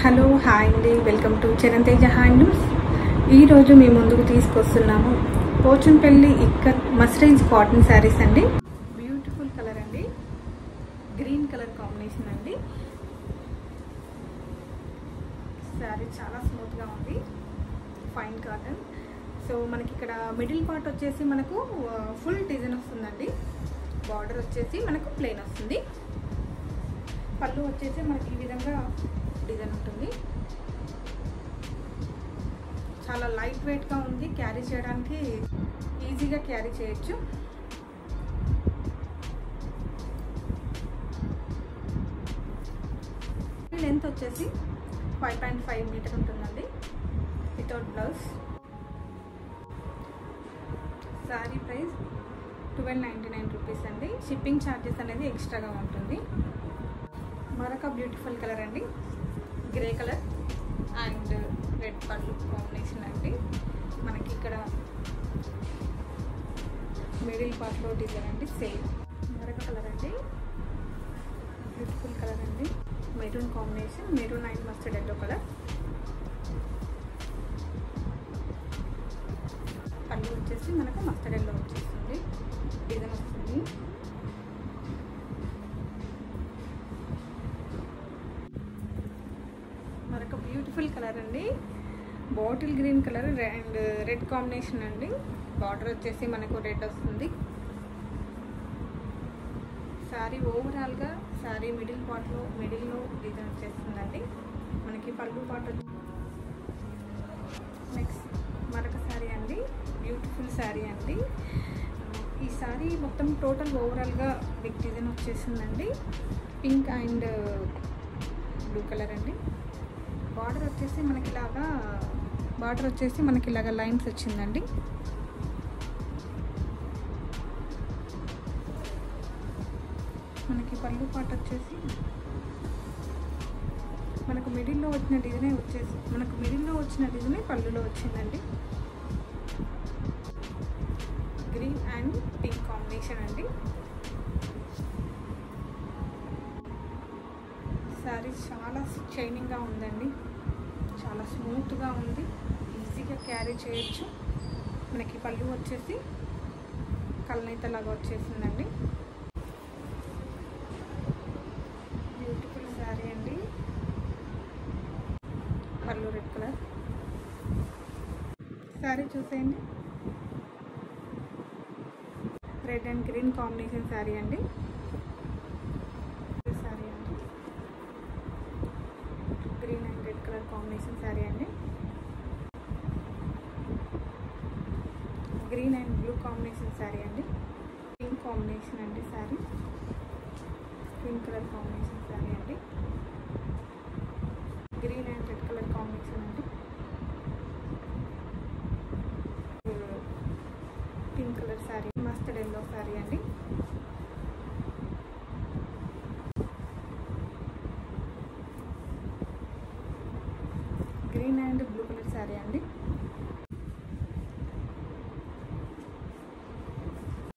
hello hi అండి welcome to Charan handlooms ఈరోజు మీ ముందుకు తీసుకొస్తున్నాము పోచంపల్లి ఇక్కత్ మస్రైజ్ కాటన్ శారీస్ అండి బ్యూటిఫుల్ కలర్ అండి గ్రీన్ కలర్ కాంబినేషన్ అండి శారీ చాలా స్మూత్గా ఉంది ఫైన్ కాటన్ సో మనకి ఇక్కడ మిడిల్ పార్ట్ వచ్చేసి మనకు ఫుల్ డిజైన్ వస్తుందండి బార్డర్ వచ్చేసి మనకు ప్లెయిన్ వస్తుంది పళ్ళు వచ్చేసి మనకి ఈ విధంగా డిజైన్ ఉంటుంది చాలా లైట్ వెయిట్గా ఉంది క్యారీ చేయడానికి ఈజీగా క్యారీ చేయొచ్చు లెంత్ వచ్చేసి ఫైవ్ పాయింట్ ఫైవ్ మీటర్ ఉంటుందండి without blouse sari price twelve ninety nine rupees అండి షిప్పింగ్ ఛార్జెస్ అనేది ఎక్స్ట్రాగా ఉంటుంది మరొక బ్యూటిఫుల్ కలర్ అండి grey colour and red pallu combination అండి మనకి ఇక్కడ మిడిల్ పార్ట్లో డిజైన్ అండి సేమ్ మరొక కలర్ అండి బ్యూటిఫుల్ కలర్ అండి maroon combination maroon and mustard yellow colour pallu వచ్చేసి మనకు మస్టర్డ్ ఎల్లో వచ్చేస్తుంది డిజైన్ వస్తుంది మరొక బ్యూటిఫుల్ కలర్ అండి bottle green colour and red combination అండి బార్డర్ వచ్చేసి మనకు రెడ్ వస్తుంది శారీ ఓవరాల్గా శారీ మిడిల్ పార్ట్లో మిడిల్లో డిజైన్ వచ్చేస్తుందండి మనకి పళ్ళు పార్ట్ నెక్స్ట్ మరొక శారీ అండి బ్యూటిఫుల్ శారీ అండి ఈ శారీ మొత్తం టోటల్ ఓవరాల్గా బిగ్ డిజైన్ వచ్చేసిందండి పింక్ అండ్ బ్లూ కలర్ అండి బార్డర్ వచ్చేసి మనకి ఇలాగా బార్డర్ వచ్చేసి మనకి ఇలాగా లైన్స్ వచ్చిందండి మనకి పళ్ళు పాట వచ్చేసి మనకు మిడిల్లో వచ్చిన డిజైనే వచ్చేసి మనకు మిడిల్లో వచ్చిన డిజైనే పళ్ళులో వచ్చిందండి గ్రీన్ అండ్ పింక్ కాంబినేషన్ అండి శారీ చాలా షైనింగ్గా ఉందండి చాలా స్మూత్గా ఉంది ఈజీగా క్యారీ చేయొచ్చు మనకి పళ్ళు వచ్చేసి కళ్ళనైతలాగా వచ్చేసిందండి బ్యూటిఫుల్ శారీ అండి పళ్ళు రెడ్ కలర్ శారీ చూసేయండి red and green combination sari అండి శారీ అండి green and red colour combination sari అండి green and blue combination sari అండి పింక్ కాంబినేషన్ అండి sari pink colour combination sari అండి green and red colour combination అండి pink colour sari mustard yellow sari అండి green and blue colour sari అండి